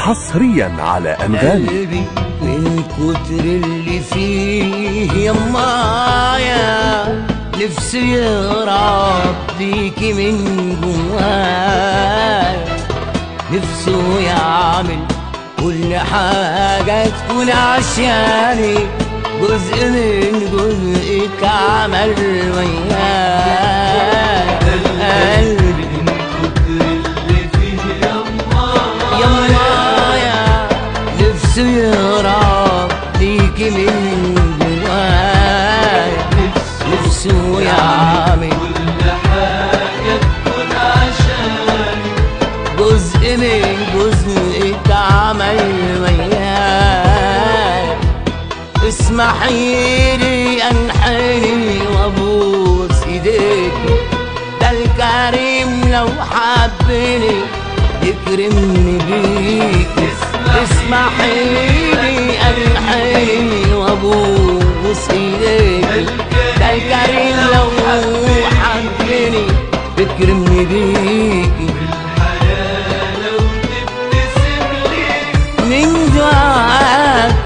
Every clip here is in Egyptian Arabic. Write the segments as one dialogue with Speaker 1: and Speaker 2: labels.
Speaker 1: حصريا على أنغامي
Speaker 2: قلبي من كتر اللي فيه يمايا نفسي يهرب بيكي من جوايا نفسه يعمل كل حاجة تكون عشاني جزء من جزءك عمل وياي قلبي يمايا نفسي يهرب ليكي من جوايا نفسه يعمل جزء من جزءك عمل وياي اسمحي لي انحني وابوس ايديك ده الكريم لو حبني يكرمني بيك اسمحي لي انحني وابوس ايديك ده الكريم لو حبني يكرمني بيك من دعاك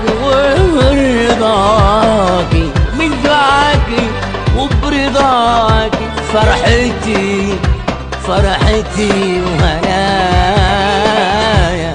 Speaker 2: ورضاكي من دعاكي وبرضاكي فرحتي فرحتي وهنايا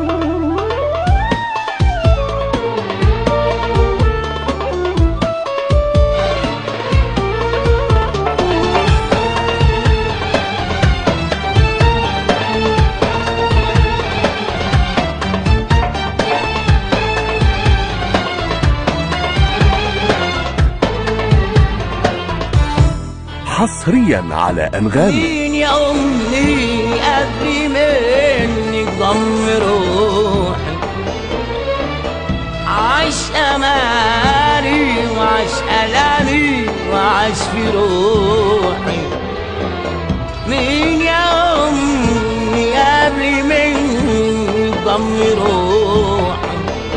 Speaker 1: حصريا على أنغامي
Speaker 2: مين يا أمي قبل منك ضم روحي عاش أماني وعاش ألامي وعاش في روحي مين يا أمي قبل منك ضم روحي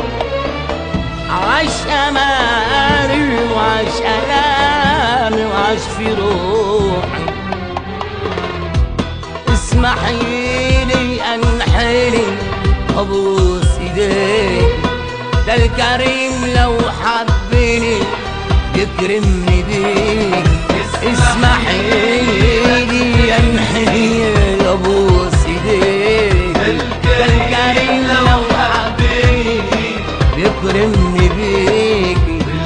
Speaker 2: عاش أماني وعاش ألامي وعاش في روحي اسمحي لي أنحني أبوس إيديك ده الكريم لو حبني يكرمني بيك اسمحي لي أنحني أبوس إيديك ده الكريم لو حبني يكرمني بيك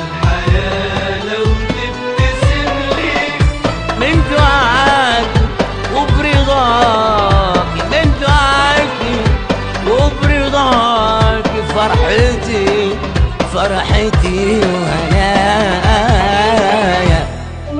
Speaker 2: من دعاك وبرضاك من دعاك وبرضاك فرحتي فرحتي وهنايا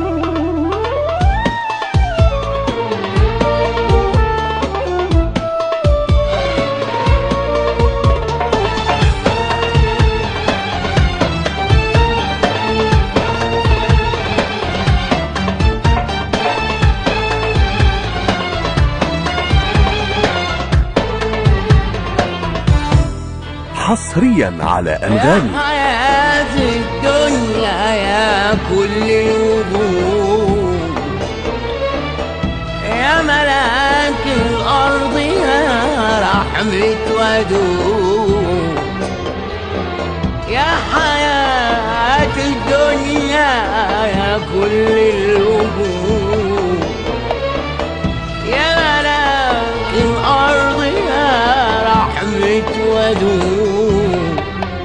Speaker 1: حصريا على أنغامي
Speaker 2: يا حياة الدنيا يا كل الوجود يا ملاك الأرض يا رحمة ودود يا حياة الدنيا يا كل الوجود يا ملاك الأرض يا رحمة ودود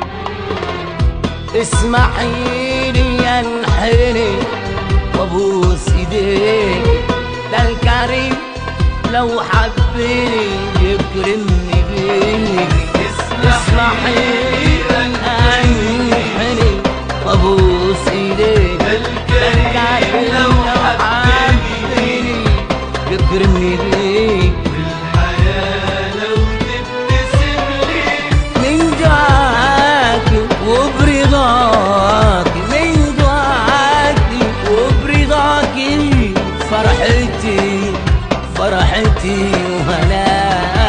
Speaker 2: اسمحي لي انحني وابوس ايديك ده الكريم لو حبني يكرمني بيك اسمحي لي انحني وابوس ايديك ده الكريم لو حبني يكرمني بيك من دعاك وبرضاك من دعاك وبرضاك فرحتي فرحتي وهنايا